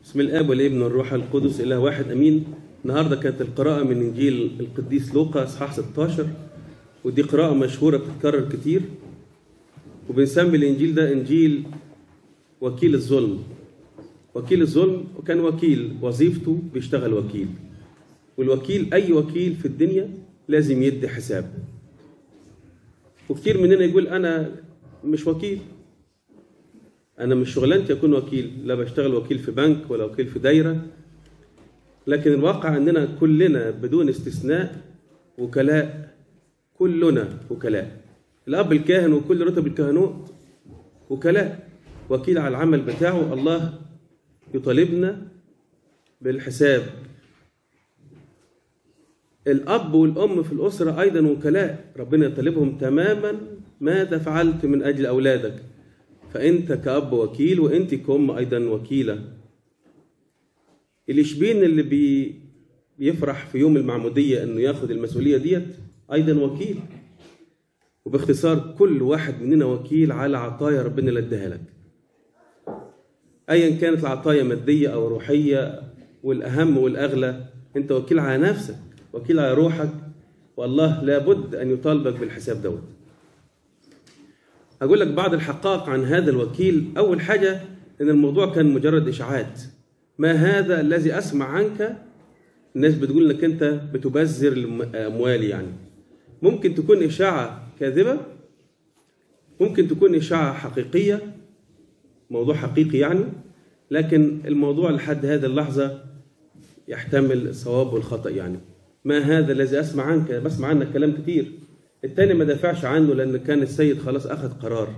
بسم الاب والابن والروح القدس اله واحد امين النهارده كانت القراءه من انجيل القديس لوقا اصحاح 16 ودي قراءه مشهوره بتتكرر كتير وبنسمي الانجيل ده انجيل وكيل الظلم وكيل الظلم وكان وكيل وظيفته بيشتغل وكيل والوكيل اي وكيل في الدنيا لازم يدي حساب وكتير مننا يقول انا مش وكيل انا مش شغلانتي اكون وكيل لا بشتغل وكيل في بنك ولا وكيل في دايره لكن الواقع اننا كلنا بدون استثناء وكلاء كلنا وكلاء الاب الكاهن وكل رتب الكهنوت وكلاء وكيل على العمل بتاعه الله يطالبنا بالحساب الاب والام في الاسره ايضا وكلاء ربنا يطالبهم تماما ماذا فعلت من اجل اولادك فانت كاب وكيل وانت كأم ايضا وكيله الاشبين اللي بي بيفرح في يوم المعموديه انه ياخد المسؤوليه ديت ايضا وكيل وباختصار كل واحد مننا وكيل على عطايا ربنا اللي اداها لك ايا كانت العطايا ماديه او روحيه والاهم والاغلى انت وكيل على نفسك وكيل على روحك والله لابد ان يطالبك بالحساب دوت أقول لك بعض الحقائق عن هذا الوكيل أول حاجة إن الموضوع كان مجرد إشاعات ما هذا الذي أسمع عنك الناس بتقول لك أنت بتبذر الأموال يعني ممكن تكون إشاعة كاذبة ممكن تكون إشاعة حقيقية موضوع حقيقي يعني لكن الموضوع لحد هذه اللحظة يحتمل الصواب والخطأ يعني ما هذا الذي أسمع عنك بسمع عنك كلام كتير التاني ما دافعش عنه لان كان السيد خلاص اخذ قرار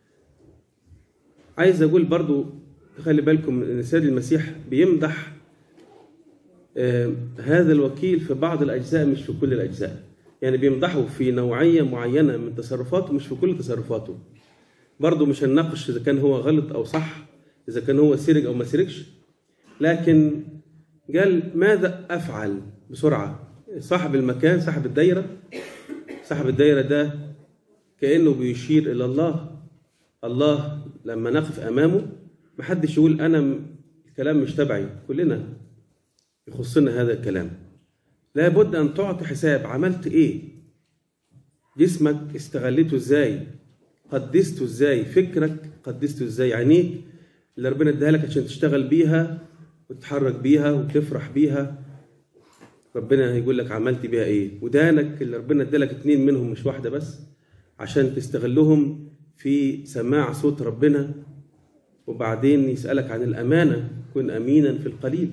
عايز اقول برضو خلي بالكم ان السيد المسيح بيمدح آه هذا الوكيل في بعض الاجزاء مش في كل الاجزاء يعني بيمدحه في نوعيه معينه من تصرفاته مش في كل تصرفاته برضو مش هنناقش اذا كان هو غلط او صح اذا كان هو سرق او ما سرقش لكن قال ماذا افعل بسرعه صاحب المكان صاحب الدايره صاحب الدايرة ده كأنه بيشير إلى الله الله لما نقف أمامه محدش يقول أنا الكلام مش تبعي كلنا يخصنا هذا الكلام لابد أن تعطي حساب عملت إيه جسمك استغلته إزاي قدسته إزاي فكرك قدسته إزاي عينيك اللي ربنا اداها لك عشان تشتغل بيها وتتحرك بيها وتفرح بيها ربنا هيقول لك عملت بيها ايه ودانك اللي ربنا ادالك اتنين منهم مش واحده بس عشان تستغلهم في سماع صوت ربنا وبعدين يسالك عن الامانه كن امينا في القليل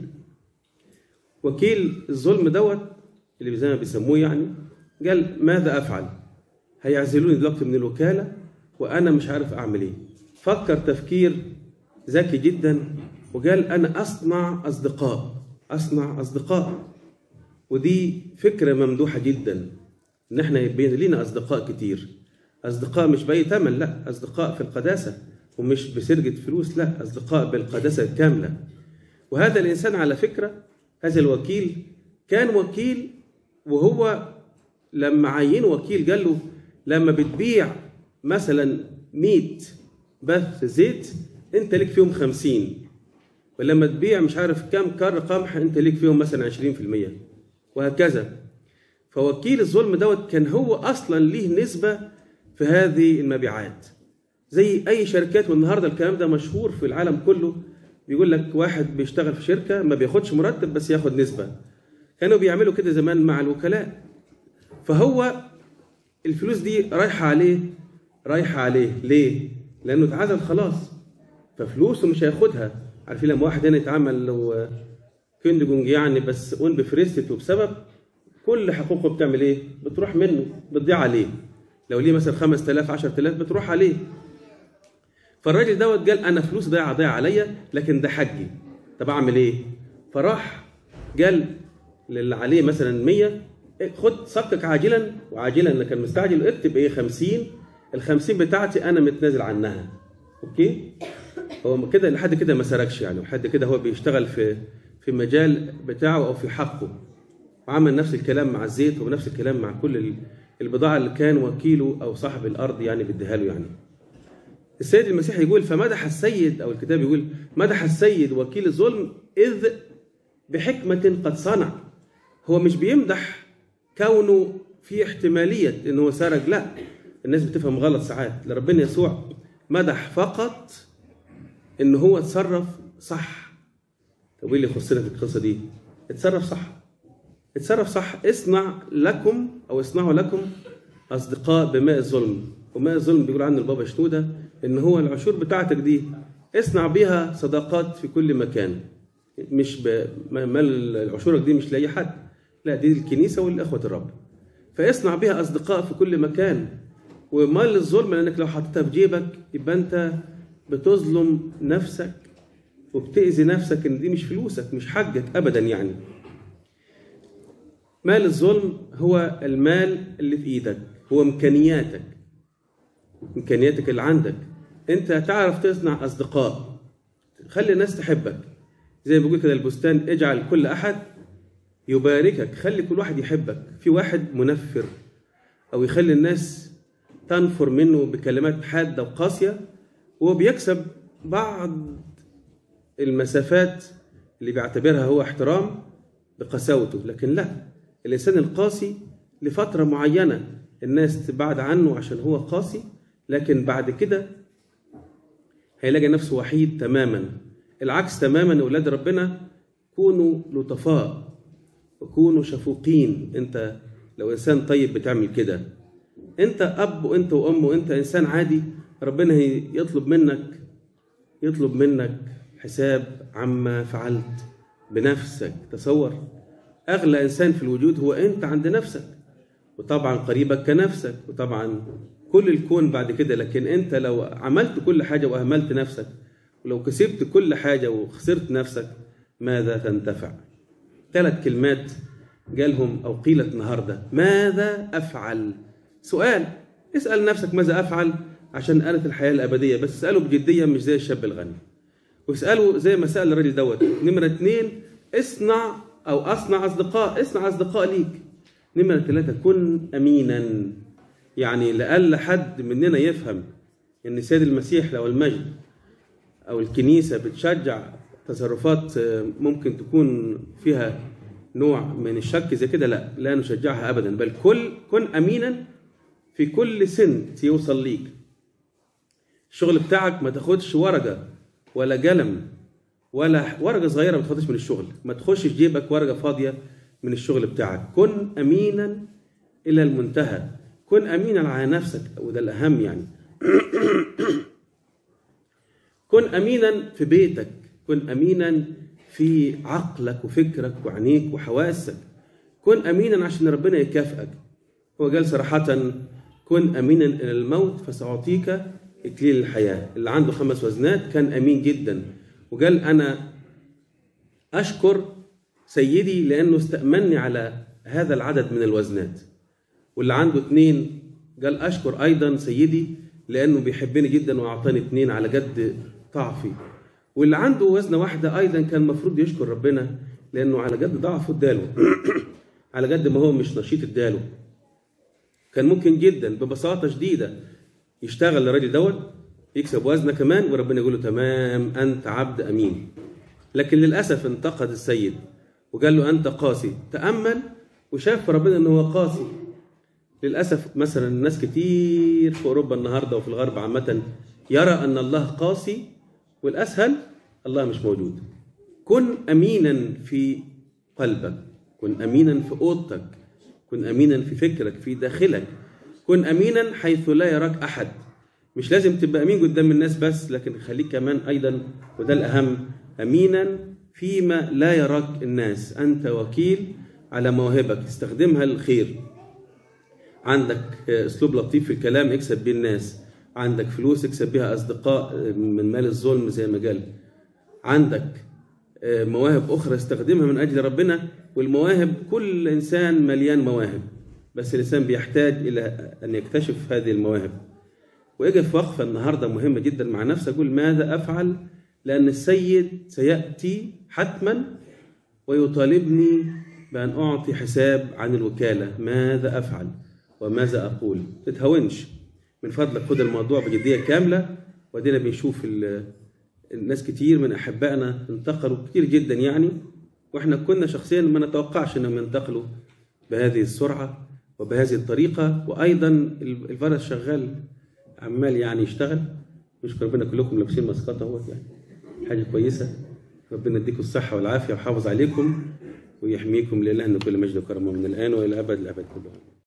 وكيل الظلم دوت اللي زي ما بيسموه يعني قال ماذا افعل هيعزلوني دلوقتي من الوكاله وانا مش عارف اعمل ايه فكر تفكير ذكي جدا وقال انا اصنع اصدقاء اصنع اصدقاء ودي فكرة ممدوحة جدا إن إحنا يبين لنا أصدقاء كتير أصدقاء مش بأي ثمن لا أصدقاء في القداسة ومش بسرقة فلوس لا أصدقاء بالقداسة الكاملة وهذا الإنسان على فكرة هذا الوكيل كان وكيل وهو لما عين وكيل قال له لما بتبيع مثلا 100 بث زيت انت ليك فيهم 50 ولما تبيع مش عارف كام كر قمح انت ليك فيهم مثلا 20% وهكذا فوكيل الظلم دوت كان هو اصلا ليه نسبه في هذه المبيعات زي اي شركات والنهارده الكلام ده مشهور في العالم كله بيقول لك واحد بيشتغل في شركه ما بياخدش مرتب بس ياخد نسبه كانوا بيعملوا كده زمان مع الوكلاء فهو الفلوس دي رايحه عليه رايحه عليه ليه لانه اتعزل خلاص ففلوسه مش هياخدها عارفين لما واحد هنا يتعمل لو كندجونج يعني بس اون بفريستت وبسبب كل حقوقه بتعمل ايه؟ بتروح منه بتضيع عليه لو ليه مثلا 5000 10000 بتروح عليه فالراجل دوت قال انا فلوس ضايعه ضايعه عليا لكن ده حجي طب اعمل ايه؟ فراح قال للي عليه مثلا 100 خد صكك عاجلا وعاجلا اللي كان مستعجل اكتب ايه 50 ال 50 بتاعتي انا متنازل عنها اوكي؟ هو كده لحد كده ما سرقش يعني لحد كده هو بيشتغل في في المجال بتاعه او في حقه وعمل نفس الكلام مع الزيت ونفس الكلام مع كل البضاعه اللي كان وكيله او صاحب الارض يعني بيديها له يعني السيد المسيح يقول فمدح السيد او الكتاب يقول مدح السيد وكيل الظلم إذ بحكمة قد صنع هو مش بيمدح كونه في احتمالية إن هو سرق لا الناس بتفهم غلط ساعات لربنا يسوع مدح فقط إن هو اتصرف صح طب ايه اللي يخصنا في القصة دي؟ اتصرف صح اتصرف صح اصنع لكم أو اصنعوا لكم أصدقاء بماء الظلم وماء الظلم بيقول عنه البابا شنودة إن هو العشور بتاعتك دي اصنع بيها صداقات في كل مكان مش ب... مال العشورك دي مش لاي حد لا دي الكنيسه والاخوه الرب فاصنع بيها اصدقاء في كل مكان ومال الظلم لانك لو حطيتها في جيبك يبقى انت بتظلم نفسك وبتأذي نفسك ان دي مش فلوسك مش حقك ابدا يعني مال الظلم هو المال اللي في ايدك هو امكانياتك امكانياتك اللي عندك انت تعرف تصنع اصدقاء خلي الناس تحبك زي ما بيقول كده البستان اجعل كل احد يباركك خلي كل واحد يحبك في واحد منفر او يخلي الناس تنفر منه بكلمات حاده وقاسيه وهو بيكسب بعض المسافات اللي بيعتبرها هو احترام بقساوته لكن لا الانسان القاسي لفتره معينه الناس تبعد عنه عشان هو قاسي لكن بعد كده هيلاقي نفسه وحيد تماما العكس تماما اولاد ربنا كونوا لطفاء وكونوا شفوقين انت لو انسان طيب بتعمل كده انت اب وانت وام وانت انسان عادي ربنا يطلب منك يطلب منك حساب عما فعلت بنفسك تصور اغلى انسان في الوجود هو انت عند نفسك وطبعا قريبك كنفسك وطبعا كل الكون بعد كده لكن انت لو عملت كل حاجه واهملت نفسك ولو كسبت كل حاجه وخسرت نفسك ماذا تنتفع ثلاث كلمات جالهم او قيلت النهارده ماذا افعل سؤال اسال نفسك ماذا افعل عشان آلة الحياه الابديه بس اساله بجديه مش زي الشاب الغني واساله زي ما سال الراجل دوت نمره اثنين اصنع او اصنع اصدقاء اصنع اصدقاء ليك نمره ثلاثه كن امينا يعني لأقل حد مننا يفهم ان السيد المسيح لو المجد او الكنيسه بتشجع تصرفات ممكن تكون فيها نوع من الشك زي كده لا لا نشجعها ابدا بل كل كن امينا في كل سنت يوصل ليك الشغل بتاعك ما تاخدش ورقه ولا قلم ولا ورقه صغيره ما تاخدش من الشغل ما تخش في جيبك ورقه فاضيه من الشغل بتاعك كن امينا الى المنتهى كن امينا على نفسك وده الاهم يعني كن امينا في بيتك كن امينا في عقلك وفكرك وعينيك وحواسك كن امينا عشان ربنا يكافئك هو قال صراحه كن امينا الى الموت فساعطيك اكليل الحياه اللي عنده خمس وزنات كان امين جدا وقال انا اشكر سيدي لانه استامني على هذا العدد من الوزنات واللي عنده اثنين قال اشكر ايضا سيدي لانه بيحبني جدا واعطاني اثنين على قد ضعفي واللي عنده وزنه واحده ايضا كان المفروض يشكر ربنا لانه على قد ضعفه اداله على قد ما هو مش نشيط اداله كان ممكن جدا ببساطه شديده يشتغل الراجل دوت يكسب وزنه كمان وربنا يقول له تمام انت عبد امين لكن للاسف انتقد السيد وقال له انت قاسي تامل وشاف ربنا ان هو قاسي للاسف مثلا ناس كتير في اوروبا النهارده وفي الغرب عامه يرى ان الله قاسي والاسهل الله مش موجود كن امينا في قلبك كن امينا في اوضتك كن امينا في فكرك في داخلك كن امينا حيث لا يراك احد مش لازم تبقى امين قدام الناس بس لكن خليك كمان ايضا وده الاهم امينا فيما لا يراك الناس انت وكيل على مواهبك استخدمها للخير عندك اسلوب لطيف في الكلام اكسب بيه الناس عندك فلوس اكسب بيها اصدقاء من مال الظلم زي ما قال عندك مواهب اخرى استخدمها من اجل ربنا والمواهب كل انسان مليان مواهب بس الانسان بيحتاج الى ان يكتشف هذه المواهب ويقف وقفه النهارده مهمه جدا مع نفسه اقول ماذا افعل لان السيد سياتي حتما ويطالبني بان اعطي حساب عن الوكاله ماذا افعل وماذا اقول تتهونش من فضلك خد الموضوع بجديه كامله ودينا بنشوف ناس كتير من احبائنا انتقلوا كتير جدا يعني واحنا كنا شخصيا ما نتوقعش انهم ينتقلوا بهذه السرعه وبهذه الطريقه وايضا الفيروس شغال عمال يعني يشتغل نشكر ربنا كلكم لابسين ماسكات اهوت يعني حاجه كويسه ربنا يديكم الصحه والعافيه ويحافظ عليكم ويحميكم لله ان كل مجد وكرم من الان والى ابد الابد كله